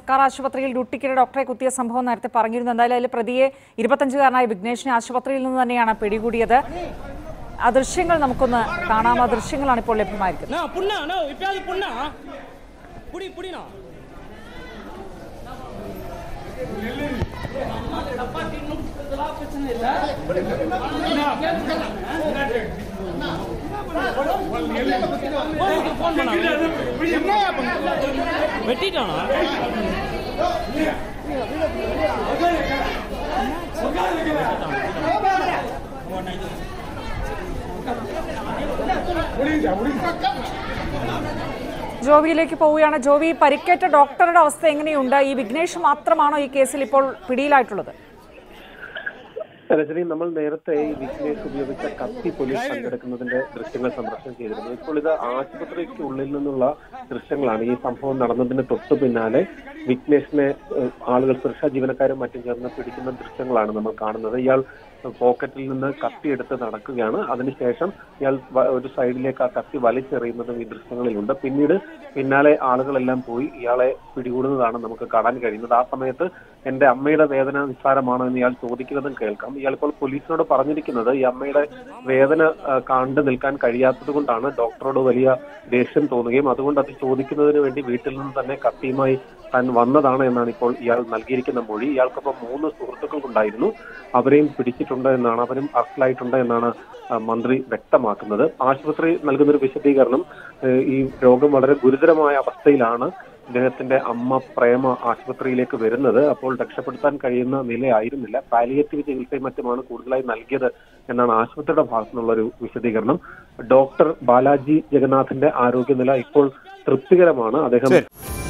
സർക്കാർ ആശുപത്രിയിൽ ഡ്യൂട്ടിക്കിടെ ഡോക്ടറെ കുത്തിയ സംഭവം നേരത്തെ പറഞ്ഞിരുന്നു എന്തായാലും അതിൽ പ്രതിയെ ഇരുപത്തഞ്ചുകാരനായ വിഘ്നേഷിനെ ആശുപത്രിയിൽ നിന്ന് തന്നെയാണ് പിടികൂടിയത് ആ ദൃശ്യങ്ങൾ നമുക്കൊന്ന് കാണാം ആ ദൃശ്യങ്ങളാണ് ഇപ്പോൾ ലഭ്യമായിരിക്കുന്നത് அண்ணா புண்ணா அண்ணா இப்பயாவது புண்ணா புடி புடிண்ணா வெட்டிட்டானா ജോവിയിലേക്ക് പോവുകയാണ് ജോവി പരിക്കേറ്റ ഡോക്ടറുടെ അവസ്ഥ എങ്ങനെയുണ്ട് ഈ വിഘ്നേഷ് മാത്രമാണോ ഈ കേസിൽ ഇപ്പോൾ പിടിയിലായിട്ടുള്ളത് രജനി നമ്മൾ നേരത്തെ ഈ വിഘ്നേഷ് ഉപയോഗിച്ച കത്തി പോലീസ് കണ്ടെടുക്കുന്നതിന്റെ ദൃശ്യങ്ങൾ സംപ്രേഷണം ചെയ്തിരുന്നു ഇപ്പോൾ ഇത് ആശുപത്രിക്കുള്ളിൽ നിന്നുള്ള ദൃശ്യങ്ങളാണ് ഈ സംഭവം നടന്നതിന് തൊട്ടു പിന്നാലെ വിഘ്നേഷിനെ ഏഹ്, ആളുകൾ സുരക്ഷാ ജീവനക്കാരും മറ്റും ചേർന്ന് പിടിക്കുന്ന ദൃശ്യങ്ങളാണ് നമ്മൾ കാണുന്നത് ഇയാൾ പോക്കറ്റിൽ നിന്ന് കത്തി എടുത്ത് നടക്കുകയാണ് അതിനുശേഷം ഇയാൾ വ- ഒരു സൈഡിലേക്ക് ആ കത്തി വലിച്ചെറിയുന്നതും ഈ ദൃശ്യങ്ങളിലുണ്ട് പിന്നീട് പിന്നാലെ ആളുകളെല്ലാം പോയി ഇയാളെ പിടികൂടുന്നതാണ് നമുക്ക് കാണാൻ കഴിയുന്നത് ആ സമയത്ത് എന്റെ അമ്മയുടെ വേദന നിസ്സാരമാണോ എന്ന് ഇയാൾ ചോദിക്കുന്നതും കേൾക്കാം ഇയാൾ ഇപ്പോൾ പോലീസിനോട് പറഞ്ഞിരിക്കുന്നത് ഈ അമ്മയുടെ വേദന ആ, കണ്ടു നിൽക്കാൻ കഴിയാത്തത് കൊണ്ടാണ് ഡോക്ടറോട് വലിയ ദേഷ്യം തോന്നുകയും അതുകൊണ്ട് അത് ചോദിക്കുന്നതിന് വേണ്ടി വീട്ടിൽ നിന്ന് തന്നെ കത്തിയുമായി താൻ വന്നതാണ് എന്നാണ് ഇപ്പോൾ ഇയാൾ നൽകിയിരിക്കുന്ന മൊഴി ഇയാൾക്കൊപ്പം മൂന്ന് സുഹൃത്തുക്കൾ ഉണ്ടായിരുന്നു അവരെയും പിടിച്ചിട്ടുണ്ട് എന്നാണ് അവരും അറസ്റ്റിലായിട്ടുണ്ട് എന്നാണ് ആ, മന്ത്രി വ്യക്തമാക്കുന്നത് ആശുപത്രി നൽകുന്ന ഒരു വിശദീകരണം ഏഹ്, ഈ രോഗം വളരെ ഗുരുതരമായ അവസ്ഥയിലാണ് ഇദ്ദേഹത്തിന്റെ അമ്മ പ്രേമ ആശുപത്രിയിലേക്ക് വരുന്നത് അപ്പോൾ രക്ഷപ്പെടുത്താൻ കഴിയുന്ന നിലയായിരുന്നില്ല പാലിയേറ്റീവ് ചികിത്സയും മറ്റുമാണ് കൂടുതലായി നൽകിയത് എന്നാണ് ആശുപത്രിയുടെ ഭാഗത്തു നിന്നുള്ള ഒരു വിശദീകരണം ഡോക്ടർ ബാലാജി ജഗന്നാഥിന്റെ ആരോഗ്യനില ഇപ്പോൾ തൃപ്തികരമാണ് അദ്ദേഹം